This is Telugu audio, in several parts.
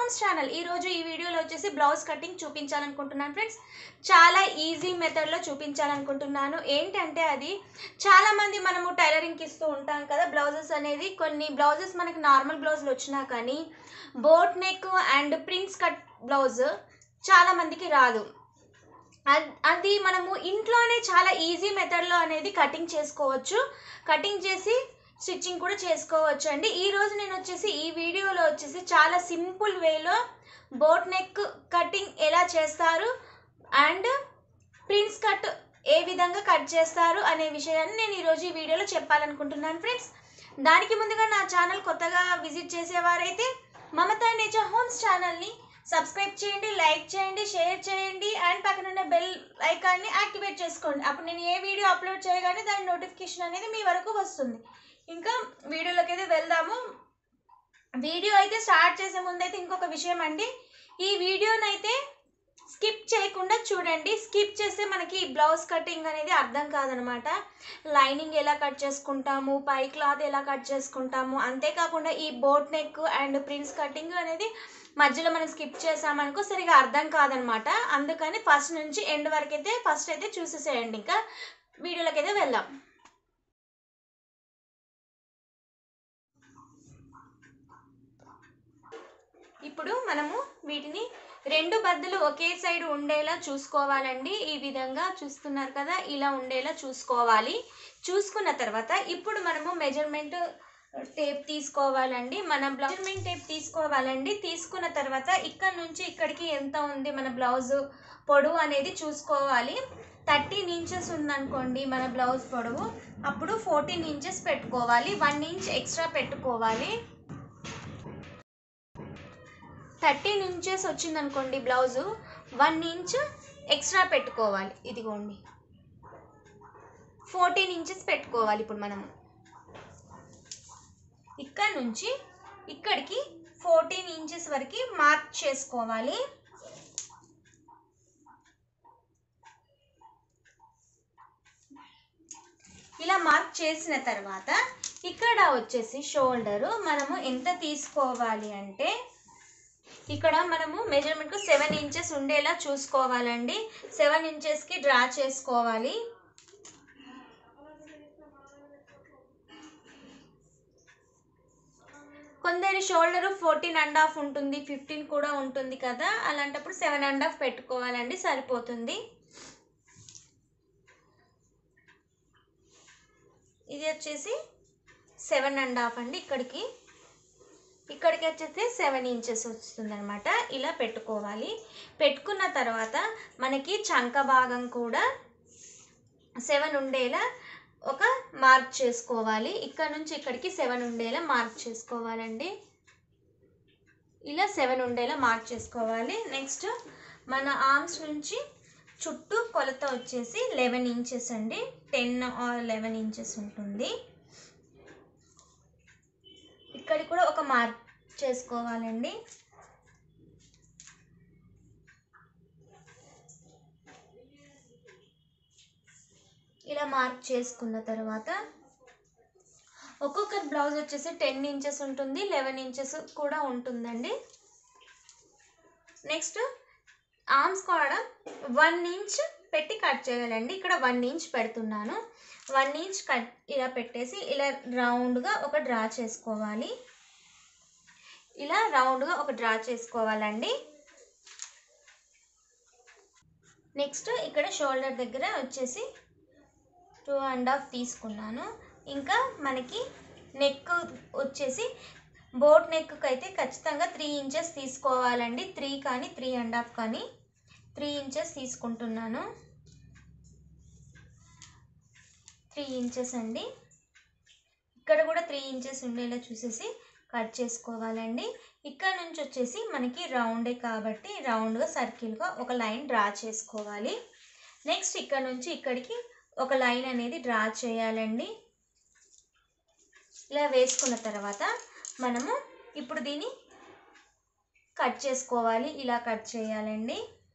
హోమ్స్ ఛానల్ ఈ రోజు ఈ వీడియోలో వచ్చేసి బ్లౌజ్ కటింగ్ చూపించాలనుకుంటున్నాను ఫ్రెండ్స్ చాలా ఈజీ మెథడ్లో చూపించాలనుకుంటున్నాను ఏంటంటే అది చాలా మంది మనము టైలరింగ్కి ఇస్తూ ఉంటాం కదా బ్లౌజెస్ అనేది కొన్ని బ్లౌజెస్ మనకి నార్మల్ బ్లౌజులు వచ్చినా కానీ boat neck and prince cut blouse చాలా మందికి రాదు అద్- అది మనము ఇంట్లోనే చాలా ఈజీ మెథడ్లో అనేది కటింగ్ చేసుకోవచ్చు కటింగ్ చేసి స్టిచ్చింగ్ కూడా చేసుకోవచ్చు అండి ఈ రోజు నేను వచ్చేసి ఈ వీడియోలో వచ్చేసి చాలా సింపుల్ వేలో బోట్ నెక్ కటింగ్ ఎలా చేస్తారు అండ్ ప్రిన్స్ కట్ ఏ విధంగా కట్ చేస్తారు అనే విషయాన్ని నేను ఈరోజు ఈ వీడియోలో చెప్పాలనుకుంటున్నాను ఫ్రెండ్స్ దానికి ముందుగా నా ఛానల్ కొత్తగా విజిట్ చేసేవారైతే మమతా నేచర్ హోమ్స్ ఛానల్ని సబ్స్క్రైబ్ చేయండి లైక్ చేయండి షేర్ చేయండి అండ్ పక్కన ఉన్న బెల్ ఐకాన్ని యాక్టివేట్ చేసుకోండి అప్పుడు నేను ఏ వీడియో అప్లోడ్ చేయగానే దాని నోటిఫికేషన్ అనేది మీ వరకు వస్తుంది ఇంకా వీడియోలోకి అయితే వెళ్దాము వీడియో అయితే స్టార్ట్ చేసే ముందు అయితే ఇంకొక విషయం అండి ఈ వీడియోనైతే స్కిప్ చేయకుండా చూడండి స్కిప్ చేస్తే మనకి బ్లౌజ్ కటింగ్ అనేది అర్థం కాదనమాట లైనింగ్ ఎలా కట్ చేసుకుంటాము పై క్లాత్ ఎలా కట్ చేసుకుంటాము అంతేకాకుండా ఈ boat neck and prince cutting అనేది మధ్యలో మనం స్కిప్ చేసామనుకో సరిగా అర్థం కాదనమాట అందుకని ఫస్ట్ నుంచి ఎండ్ వరకు అయితే ఫస్ట్ అయితే చూసేసేయండి ఇంకా వీడియోలోకి అయితే వెళ్దాం ఇప్పుడు మనము వీటిని రెండు బద్దలు ఒకే సైడ్ ఉండేలా చూసుకోవాలండి ఈ విధంగా చూస్తున్నారు కదా ఇలా ఉండేలా చూసుకోవాలి చూసుకున్న తర్వాత ఇప్పుడు మనము మెజర్మెంట్ టేప్ తీసుకోవాలండి మన మెజర్మెంట్ టేప్ తీసుకోవాలండి తీసుకున్న తర్వాత ఇక్కడ నుంచి ఇక్కడికి ఎంత ఉంది మన బ్లౌజ్ పొడవు అనేది చూసుకోవాలి థర్టీన్ ఇంచెస్ ఉందనుకోండి మన బ్లౌజ్ పొడవు అప్పుడు ఫోర్టీన్ ఇంచెస్ పెట్టుకోవాలి వన్ ఇంచ్ ఎక్స్ట్రా పెట్టుకోవాలి థర్టీన్ ఇంచెస్ వచ్చిందనుకోండి బ్లౌజు వన్ ఇంచ్ ఎక్స్ట్రా పెట్టుకోవాలి ఇదిగోండి ఫోర్టీన్ ఇంచెస్ పెట్టుకోవాలి ఇప్పుడు మనం ఇక్కడ నుంచి ఇక్కడికి ఫోర్టీన్ ఇంచెస్ వరకు మార్క్ చేసుకోవాలి ఇలా మార్క్ చేసిన తర్వాత ఇక్కడ వచ్చేసి షోల్డరు మనము ఎంత తీసుకోవాలి అంటే ఇక్కడ మనము మెజర్మెంట్ సెవెన్ ఇంచెస్ ఉండేలా చూసుకోవాలండి సెవెన్ ఇంచెస్కి డ్రా చేసుకోవాలి కొందరి షోల్డర్ ఫోర్టీన్ అండ్ హాఫ్ ఉంటుంది ఫిఫ్టీన్ కూడా ఉంటుంది కదా అలాంటప్పుడు సెవెన్ అండ్ హాఫ్ పెట్టుకోవాలండి సరిపోతుంది ఇది వచ్చేసి సెవెన్ అండ్ హాఫ్ అండి ఇక్కడికి ఇక్కడికి వచ్చేసి సెవెన్ ఇంచెస్ వస్తుంది అనమాట ఇలా పెట్టుకోవాలి పెట్టుకున్న తర్వాత మనకి చంక భాగం కూడా సెవెన్ ఉండేలా ఒక మార్క్ చేసుకోవాలి ఇక్కడ నుంచి ఇక్కడికి సెవెన్ ఉండేలా మార్క్ చేసుకోవాలండి ఇలా సెవెన్ ఉండేలా మార్క్ చేసుకోవాలి నెక్స్ట్ మన ఆర్మ్స్ నుంచి చుట్టూ కొలత వచ్చేసి లెవెన్ ఇంచెస్ అండి టెన్ ఆర్ లెవెన్ ఇంచెస్ ఉంటుంది ఇక్కడ కూడా ఒక మార్క్ చేసుకోవాలండి ఇలా మార్క్ చేసుకున్న తర్వాత ఒక్కొక్క బ్లౌజ్ వచ్చేసి టెన్ ఇంచెస్ ఉంటుంది లెవెన్ ఇంచెస్ కూడా ఉంటుందండి నెక్స్ట్ ఆర్మ్స్ కూడా వన్ ఇంచ్ పెట్టి కట్ చేయాలండి ఇక్కడ వన్ ఇంచ్ పెడుతున్నాను వన్ ఇంచ్ కట్ ఇలా పెట్టేసి ఇలా రౌండ్గా ఒక డ్రా చేసుకోవాలి ఇలా రౌండ్గా ఒక డ్రా చేసుకోవాలండి నెక్స్ట్ ఇక్కడ షోల్డర్ దగ్గర వచ్చేసి టూ అండ్ హాఫ్ తీసుకున్నాను ఇంకా మనకి నెక్ వచ్చేసి బోట్ నెక్కి అయితే ఖచ్చితంగా త్రీ ఇంచెస్ తీసుకోవాలండి త్రీ కానీ త్రీ అండ్ హాఫ్ కానీ త్రీ ఇంచెస్ తీసుకుంటున్నాను త్రీ ఇంచెస్ అండి ఇక్కడ కూడా త్రీ ఇంచెస్ ఉండేలా చూసేసి కట్ చేసుకోవాలండి ఇక్కడ నుంచి వచ్చేసి మనకి రౌండే కాబట్టి రౌండ్గా సర్కిల్గా ఒక లైన్ డ్రా చేసుకోవాలి నెక్స్ట్ ఇక్కడ నుంచి ఇక్కడికి ఒక లైన్ అనేది డ్రా చేయాలండి ఇలా వేసుకున్న తర్వాత మనము ఇప్పుడు దీన్ని కట్ చేసుకోవాలి ఇలా కట్ చేయాలండి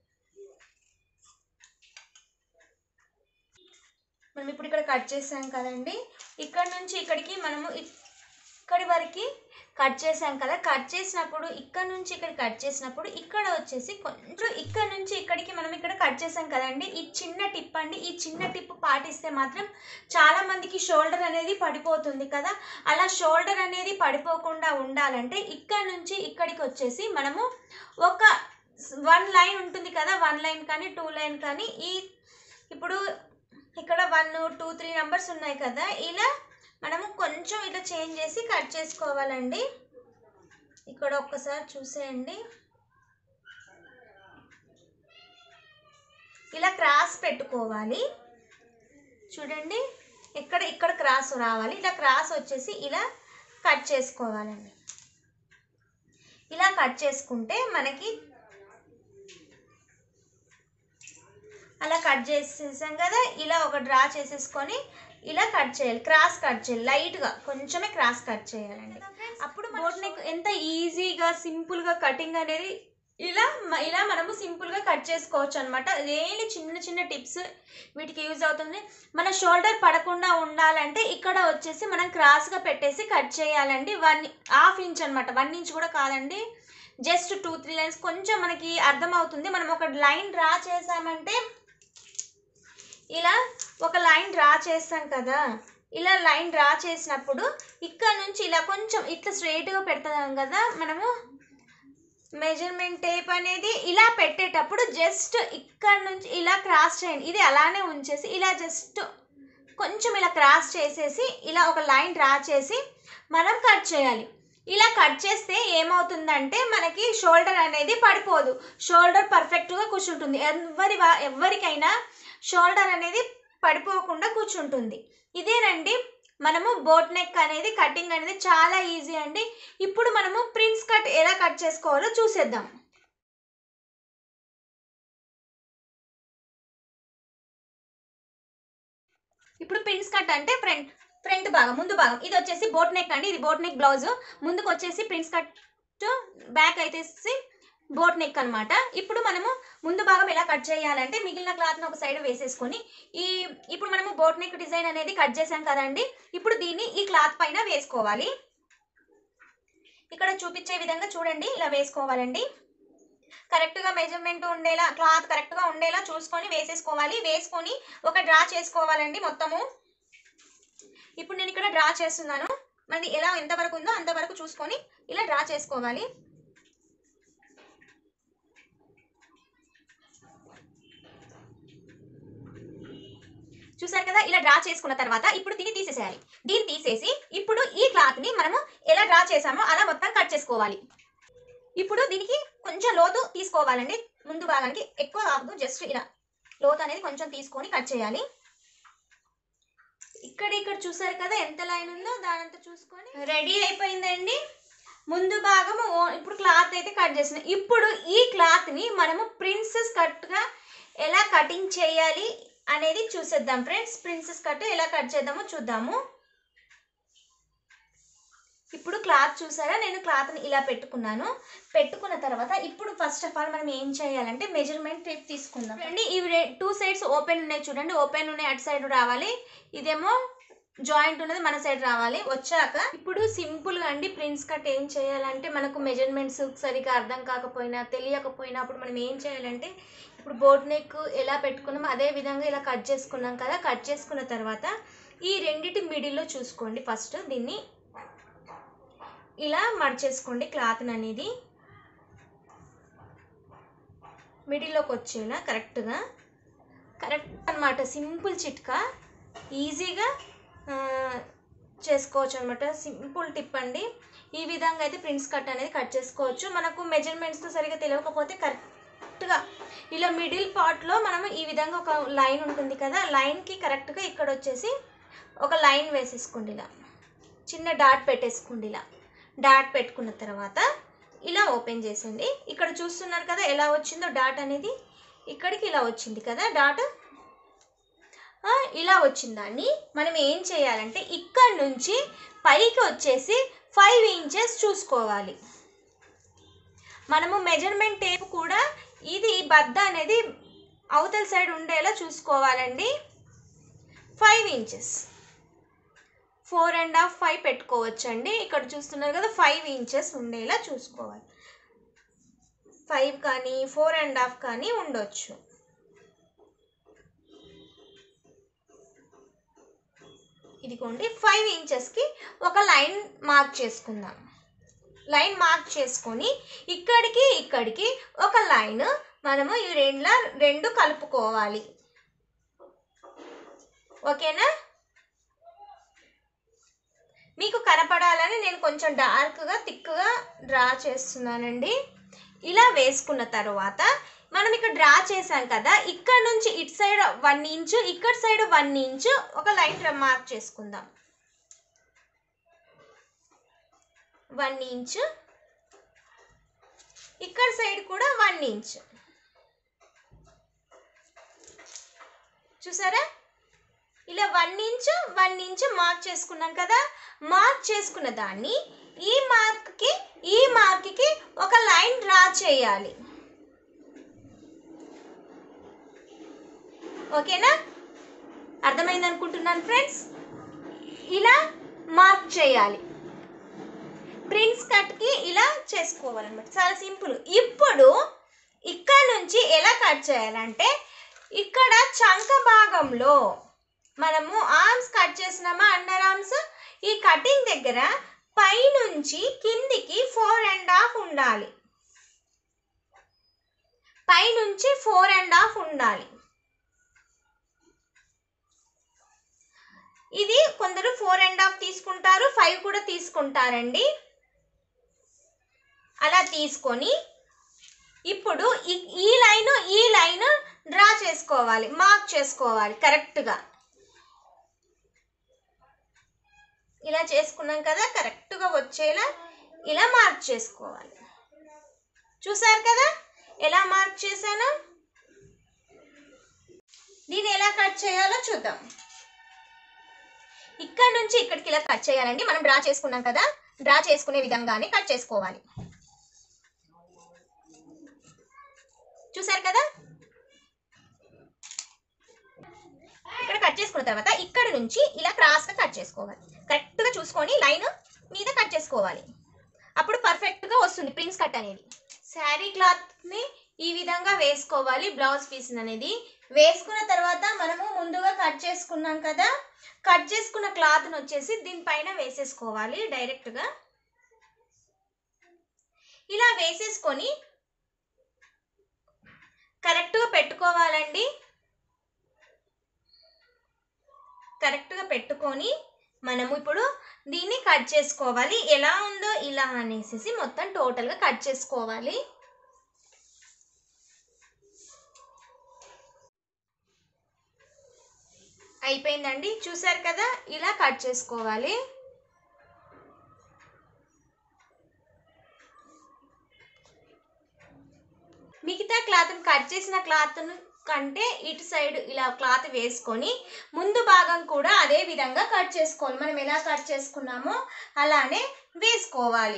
మనం ఇప్పుడు ఇక్కడ కట్ చేసాం కదండి ఇక్కడ నుంచి ఇక్కడికి మనము ఇక్కడి వరకు కట్ చేసాం కదా కట్ చేసినప్పుడు ఇక్కడ నుంచి ఇక్కడ కట్ చేసినప్పుడు ఇక్కడ వచ్చేసి కొంచెం ఇక్కడ నుంచి ఇక్కడికి మనం ఇక్కడ కట్ చేసాం కదండి ఈ చిన్న టిప్ అండి ఈ చిన్న టిప్ పాటిస్తే మాత్రం చాలా మందికి షోల్డర్ అనేది పడిపోతుంది కదా అలా షోల్డర్ అనేది పడిపోకుండా ఉండాలంటే ఇక్కడ నుంచి ఇక్కడికి వచ్చేసి మనము ఒక వన్ లైన్ ఉంటుంది కదా వన్ లైన్ కానీ టూ లైన్ కానీ ఈ ఇప్పుడు ఇక్కడ వన్ టూ త్రీ నెంబర్స్ ఉన్నాయి కదా ఇలా మనము కొంచెం ఇట్లా చేంజ్ చేసి కట్ చేసుకోవాలండి ఇక్కడ ఒక్కసారి చూసేయండి ఇలా క్రాస్ పెట్టుకోవాలి చూడండి ఇక్కడ ఇక్కడ క్రాస్ రావాలి ఇలా క్రాస్ వచ్చేసి ఇలా కట్ చేసుకోవాలండి ఇలా కట్ చేసుకుంటే మనకి అలా కట్ చేసేసాం కదా ఇలా ఒక డ్రా చేసేసుకొని ఇలా కట్ చేయాలి క్రాస్ కట్ చేయాలి లైట్గా కొంచెమే క్రాస్ కట్ చేయాలండి అప్పుడు బోట్ నెక్ ఎంత ఈజీగా సింపుల్గా కటింగ్ అనేది ఇలా మ- ఇలా మనము సింపుల్గా కట్ చేసుకోవచ్చు అనమాట అదేంటి చిన్న చిన్న టిప్స్ వీటికి యూజ్ అవుతుంది మన షోల్డర్ పడకుండా ఉండాలంటే ఇక్కడ వచ్చేసి మనం క్రాస్గా పెట్టేసి కట్ చేయాలండి వన్ హాఫ్ ఇంచ్ అనమాట వన్ ఇంచ్ కూడా కాదండి జస్ట్ టూ త్రీ లైన్స్ కొంచెం మనకి అర్థమవుతుంది మనం ఒక లైన్ డ్రా చేసామంటే ఇలా ఒక లైన్ డ్రా చేస్తాం కదా ఇలా లైన్ డ్రా చేసినప్పుడు ఇక్కడ నుంచి ఇలా కొంచెం ఇట్లా స్ట్రైట్గా పెడతాం కదా మనము మెజర్మెంట్ టేప్ అనేది ఇలా పెట్టేటప్పుడు జస్ట్ ఇక్కడ నుంచి ఇలా క్రాస్ చేయండి ఇది అలానే ఉంచేసి ఇలా జస్ట్ కొంచెం ఇలా క్రాస్ చేసేసి ఇలా ఒక లైన్ డ్రా చేసి మనం కట్ చేయాలి ఇలా కట్ చేస్తే ఏమవుతుందంటే మనకి షోల్డర్ అనేది పడిపోదు షోల్డర్ పర్ఫెక్ట్గా కూర్చుంటుంది ఎవరి వా- ఎవరికైనా షోల్డర్ అనేది పడిపోకుండా కూర్చుంటుంది ఇదేనండి మనము బోట్ నెక్ అనేది కటింగ్ అనేది చాలా ఈజీ అండి ఇప్పుడు మనము ప్రిన్స్ కట్ ఎలా కట్ చేసుకోవాలో చూసేద్దాం ఇప్పుడు ప్రిన్స్ కట్ అంటే ఫ్రంట్ ఫ్రంట్ భాగం ముందు భాగం ఇది వచ్చేసి బోట్ నెక్ అండి ఇది బోట్ నెక్ బ్లౌజ్ ముందుకు వచ్చేసి ప్రిన్స్ కట్ బ్యాక్ అయితే బోట్ నెక్ అన్నమాట ఇప్పుడు మనము ముందు భాగం ఎలా కట్ చేయాలంటే మిగిలిన క్లాత్ని ఒక సైడ్ వేసేసుకొని ఈ ఇప్పుడు మనము బోట్ నెక్ డిజైన్ అనేది కట్ చేసాం కదండి ఇప్పుడు దీన్ని ఈ క్లాత్ పైన వేసుకోవాలి ఇక్కడ చూపించే విధంగా చూడండి ఇలా వేసుకోవాలండి కరెక్ట్గా మెజర్మెంట్ ఉండేలా క్లాత్ కరెక్ట్గా ఉండేలా చూసుకొని వేసేసుకోవాలి వేసుకొని ఒక డ్రా చేసుకోవాలండి మొత్తము ఇప్పుడు నేను ఇక్కడ డ్రా చేస్తున్నాను మరి ఎలా ఎంతవరకు ఉందో అంతవరకు చూసుకొని ఇలా డ్రా చేసుకోవాలి చూసారు కదా ఇలా డ్రా చేసుకున్న తర్వాత ఇప్పుడు దీన్ని తీసేసేయాలి దీన్ని తీసేసి ఇప్పుడు ఈ క్లాత్ ని మనము ఎలా డ్రా చేసామో అలా మొత్తం కట్ చేసుకోవాలి ఇప్పుడు దీనికి కొంచెం లోతు తీసుకోవాలండి ముందు భాగానికి ఎక్కువ కాదు జస్ట్ ఇలా లోతు అనేది కొంచెం తీసుకొని కట్ చేయాలి ఇక్కడ ఇక్కడ చూసారు కదా ఎంత లైన్ ఉందో దానంతా చూసుకొని రెడీ అయిపోయిందండి ముందు భాగము ఓ- ఇప్పుడు క్లాత్ అయితే కట్ చేసిన ఇప్పుడు ఈ క్లాత్ ని మనము ప్రిన్సెస్ కట్ గా ఎలా కటింగ్ చేయాలి అనేది చూసేద్దాం ఫ్రెండ్స్ ప్రిన్సెస్ కట్ ఎలా కట్ చేద్దామో చూద్దాము ఇప్పుడు క్లాత్ చూసారా నేను క్లాత్ని ఇలా పెట్టుకున్నాను పెట్టుకున్న తర్వాత ఇప్పుడు ఫస్ట్ ఆఫ్ ఆల్ మనం ఏం చేయాలంటే మెజర్మెంట్ టేప్ తీసుకుందాం అండి ఇవి టూ సైడ్స్ ఓపెన్ ఉన్నాయి చూడండి ఓపెన్ ఉన్నాయి అటు సైడ్ రావాలి ఇదేమో జాయింట్ ఉన్నది మన సైడ్ రావాలి వచ్చాక ఇప్పుడు సింపుల్గా అండి ప్రిన్స్ కట్ ఏం చేయాలంటే మనకు మెజర్మెంట్స్ సరిగా అర్థం కాకపోయినా తెలియకపోయినా అప్పుడు మనం ఏం చేయాలంటే ఇప్పుడు బోట్ నెక్ ఎలా పెట్టుకున్నామో అదే విధంగా ఇలా కట్ చేసుకున్నాం కదా కట్ చేసుకున్న తర్వాత ఈ రెండిటి మిడిల్లో చూసుకోండి ఫస్ట్ దీన్ని ఇలా మడిచేసుకోండి క్లాత్ అనేది మిడిల్లోకి వచ్చేలా కరెక్ట్గా కరెక్ట్ అన్నమాట సింపుల్ చిట్కా ఈజీగా ఆ, చేసుకోవచ్చు అనమాట సింపుల్ టిప్ అండి ఈ విధంగా అయితే ప్రింట్స్ కట్ అనేది కట్ చేసుకోవచ్చు మనకు మెజర్మెంట్స్తో సరిగా తెలియకపోతే కరెక్ట్గా ఇలా మిడిల్ పార్ట్లో మనము ఈ విధంగా ఒక లైన్ ఉంటుంది కదా లైన్కి కరెక్ట్గా ఇక్కడ వచ్చేసి ఒక లైన్ వేసేసుకోండి ఇలా చిన్న డాట్ పెట్టేసుకోండి ఇలా డాట్ పెట్టుకున్న తర్వాత ఇలా ఓపెన్ చేసేయండి ఇక్కడ చూస్తున్నారు కదా ఎలా వచ్చిందో డాట్ అనేది ఇక్కడికి ఇలా వచ్చింది కదా డాట్ ఆ, ఇలా వచ్చిందాన్ని మనం ఏం చేయాలంటే ఇక్కడ నుంచి పైకి వచ్చేసి ఫైవ్ ఇంచెస్ చూసుకోవాలి మనము మెజర్మెంట్ టేప్ కూడా ఇది బద్ద అనేది అవతల సైడ్ ఉండేలా చూసుకోవాలండి five inches four and half five పెట్టుకోవచ్చండి ఇక్కడ చూస్తున్నారు కదా ఫైవ్ ఇంచెస్ ఉండేలా చూసుకోవాలి ఫైవ్ కానీ ఫోర్ అండ్ హాఫ్ కానీ ఉండొచ్చు ఇదిగోండి ఫైవ్ ఇంచెస్కి ఒక లైన్ మార్క్ చేసుకుందాం లైన్ మార్క్ చేసుకొని ఇక్కడికి ఇక్కడికి ఒక లైన్ మనము ఈ రెండుల రెండు కలుపుకోవాలి ఓకేనా మీకు కనపడాలని నేను కొంచెం డార్క్గా థిక్గా డ్రా చేస్తున్నానండి ఇలా వేసుకున్న తర్వాత మనం ఇక్కడ డ్రా చేసాం కదా ఇక్కడ నుంచి ఇటు సైడ్ వన్ ఇంచు ఇక్కడ సైడ్ వన్ ఇంచు ఒక లైన్ మార్క్ చేసుకుందాం వన్ ఇంచ్ ఇక్కడ సైడ్ కూడా వన్ ఇంచ్ చూసారా ఇలా one inch one inch mark చేసుకున్నాం కదా మార్క్ చేసుకున్న దాన్ని ఈ మార్క్కి ఈ మార్క్కి ఒక లైన్ డ్రా చేయాలి ఓకేనా అర్థమైంది అనుకుంటున్నాను ఫ్రెండ్స్ ఇలా మార్క్ చేయాలి ప్రిన్స్ కట్కి ఇలా చేసుకోవాలన్నమాట చాలా సింపుల్ ఇప్పుడు ఇక్కడ నుంచి ఎలా కట్ చేయాలంటే ఇక్కడ చంక భాగంలో మనము ఆర్మ్స్ కట్ చేసినామా అండర్ ఆర్మ్స్ ఈ కటింగ్ దగ్గర పైనుంచి కిందికి ఫోర్ అండ్ హాఫ్ ఉండాలి పైనుంచి ఫోర్ అండ్ హాఫ్ ఉండాలి ఇది కొందరు ఫోర్ అండ్ హాఫ్ తీసుకుంటారు ఫైవ్ కూడా తీసుకుంటారండి అలా తీసుకొని ఇప్పుడు ఈ- ఈ లైన్ ఈ లైన్ డ్రా చేసుకోవాలి మార్క్ చేసుకోవాలి కరెక్ట్గా ఇలా చేసుకున్నాం కదా కరెక్ట్గా వచ్చేలా ఇలా మార్క్ చేసుకోవాలి చూసారు కదా ఎలా మార్క్ చేశాను దీన్ని ఎలా కట్ చేయాలో చూద్దాం ఇక్కడ నుంచి ఇక్కడికి ఇలా కట్ చేయాలండి మనం డ్రా చేసుకున్నాం కదా డ్రా చేసుకునే విధంగానే కట్ చేసుకోవాలి చూసారు కదా ఇక్కడ కట్ చేసుకున్న తర్వాత ఇక్కడ నుంచి ఇలా క్రాస్గా కట్ చేసుకోవాలి కరెక్ట్గా చూసుకొని లైన్ మీద కట్ చేసుకోవాలి అప్పుడు పర్ఫెక్ట్గా వస్తుంది ప్రిన్స్ కట్ అనేది శారీ క్లాత్ని ఈ విధంగా వేసుకోవాలి బ్లౌజ్ పీస్ అనేది వేసుకున్న తర్వాత మనము ముందుగా కట్ చేసుకున్నాం కదా కట్ చేసుకున్న క్లాత్ని వచ్చేసి దీనిపైన వేసేసుకోవాలి డైరెక్ట్గా ఇలా వేసేసుకొని కరెక్ట్గా పెట్టుకోవాలండి కరెక్ట్గా పెట్టుకొని మనము ఇప్పుడు దీన్ని కట్ చేసుకోవాలి ఎలా ఉందో ఇలా అనేసి మొత్తం టోటల్గా కట్ చేసుకోవాలి అయిపోయిందండి చూసారు కదా ఇలా కట్ చేసుకోవాలి మిగతా క్లాత్ కట్ చేసిన క్లాత్ కంటే ఇటు సైడ్ ఇలా క్లాత్ వేసుకొని ముందు భాగం కూడా అదే విధంగా కట్ చేసుకోవాలి మనం ఎలా కట్ చేసుకున్నామో అలానే వేసుకోవాలి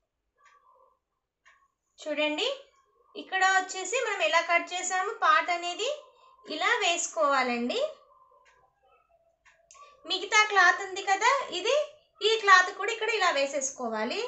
చూడండి ఇక్కడ వచ్చేసి మనం ఎలా కట్ చేసామో పార్ట్ అనేది ఇలా వేసుకోవాలండి మిగతా క్లాత్ ఉంది కదా ఇది ఈ క్లాత్ కూడా ఇక్కడ ఇలా వేసేసుకోవాలి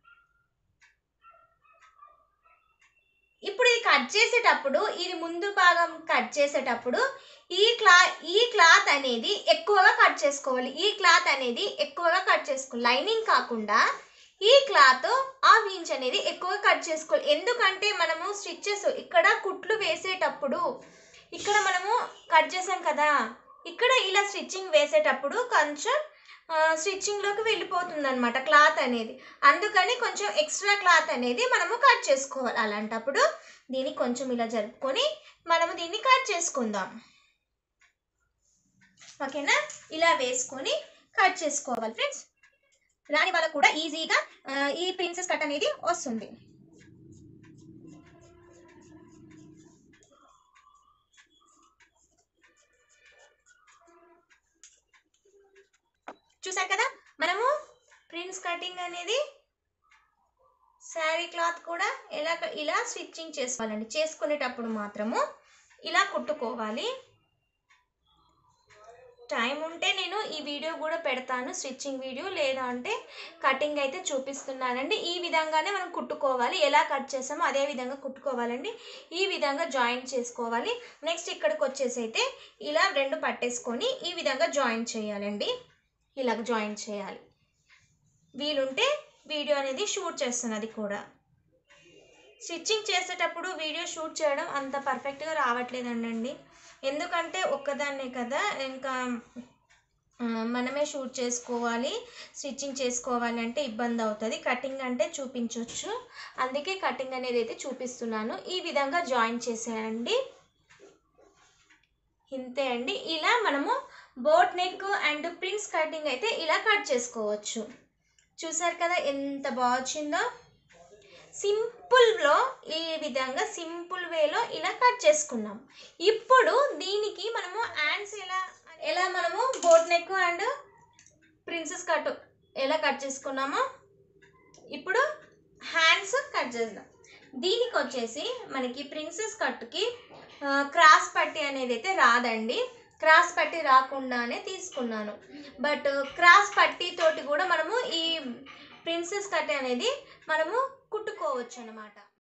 ఇప్పుడు ఇది కట్ చేసేటప్పుడు ఇది ముందు భాగం కట్ చేసేటప్పుడు ఈ క్లా ఈ క్లాత్ అనేది ఎక్కువగా కట్ చేసుకోవాలి ఈ క్లాత్ అనేది ఎక్కువగా కట్ చేసుకోవాలి లైనింగ్ కాకుండా ఈ క్లాత్ హాఫ్ ఇంచ్ అనేది ఎక్కువగా కట్ చేసుకోవాలి ఎందుకంటే మనము స్టిచ్చెస్ ఇక్కడ కుట్లు వేసేటప్పుడు ఇక్కడ మనము కట్ చేసాం కదా ఇక్కడ ఇలా స్టిచ్చింగ్ వేసేటప్పుడు కొంచెం స్టిచ్చింగ్లోకి వెళ్ళిపోతుంది అనమాట క్లాత్ అనేది అందుకని కొంచెం ఎక్స్ట్రా క్లాత్ అనేది మనము కట్ చేసుకోవాలి అలాంటప్పుడు దీన్ని కొంచెం ఇలా జరుపుకొని మనము దీన్ని కట్ చేసుకుందాం ఓకేనా ఇలా వేసుకొని కట్ చేసుకోవాలి ఫ్రెండ్స్ రాని వాళ్ళకు కూడా ఈజీగా ఆ, ఈ ప్రిన్సెస్ కట్ అనేది వస్తుంది చూసారు కదా మనము ప్రిన్స్ కటింగ్ అనేది శారీ క్లాత్ కూడా ఎలా ఇలా స్టిచ్చింగ్ చేసుకోవాలండి చేసుకునేటప్పుడు మాత్రము ఇలా కుట్టుకోవాలి టైం ఉంటే నేను ఈ వీడియో కూడా పెడతాను స్టిచ్చింగ్ వీడియో లేదా అంటే కటింగ్ అయితే చూపిస్తున్నానండి ఈ విధంగానే మనం కుట్టుకోవాలి ఎలా కట్ చేసామో అదే విధంగా కుట్టుకోవాలండి ఈ విధంగా జాయిన్ చేసుకోవాలి నెక్స్ట్ ఇక్కడికి వచ్చేసి అయితే ఇలా రెండు పట్టేసుకొని ఈ విధంగా జాయిన్ చేయాలండి ఇలాగ జాయిన్ చేయాలి వీలుంటే వీడియో అనేది షూట్ చేస్తున్నది కూడా స్టిచ్చింగ్ చేసేటప్పుడు వీడియో షూట్ చేయడం అంత పర్ఫెక్ట్గా రావట్లేదండి ఎందుకంటే ఒక్కదాన్నే కదా ఇంకా ఆ, మనమే షూట్ చేసుకోవాలి స్టిచ్చింగ్ చేసుకోవాలి అంటే ఇబ్బంది అవుతుంది కటింగ్ అంటే చూపించవచ్చు అందుకే కటింగ్ అనేది అయితే చూపిస్తున్నాను ఈ విధంగా జాయిన్ చేసేయండి ఇంతే అండి ఇలా మనము boat neck and prince cutting అయితే ఇలా కట్ చేసుకోవచ్చు చూసారు కదా ఎంత బాగా వచ్చిందో సింపుల్లో ఈ విధంగా సింపుల్ వేలో ఇలా కట్ చేసుకున్నాం ఇప్పుడు దీనికి మనము హ్యాండ్స్ ఎలా ఎలా మనము boat neck and princess cut ఎలా కట్ చేసుకున్నామో ఇప్పుడు హ్యాండ్స్ కట్ చేద్దాం దీనికి వచ్చేసి మనకి ప్రిన్సెస్ కట్కి క్రాస్ పట్టి అనేది అయితే రాదండి క్రాస్ పట్టి రాకుండానే తీసుకున్నాను బట్ క్రాస్ పట్టి తోటి కూడా మనము ఈ ప్రిన్సెస్ కట్ అనేది మనము కుట్టుకోవచ్చు అనమాట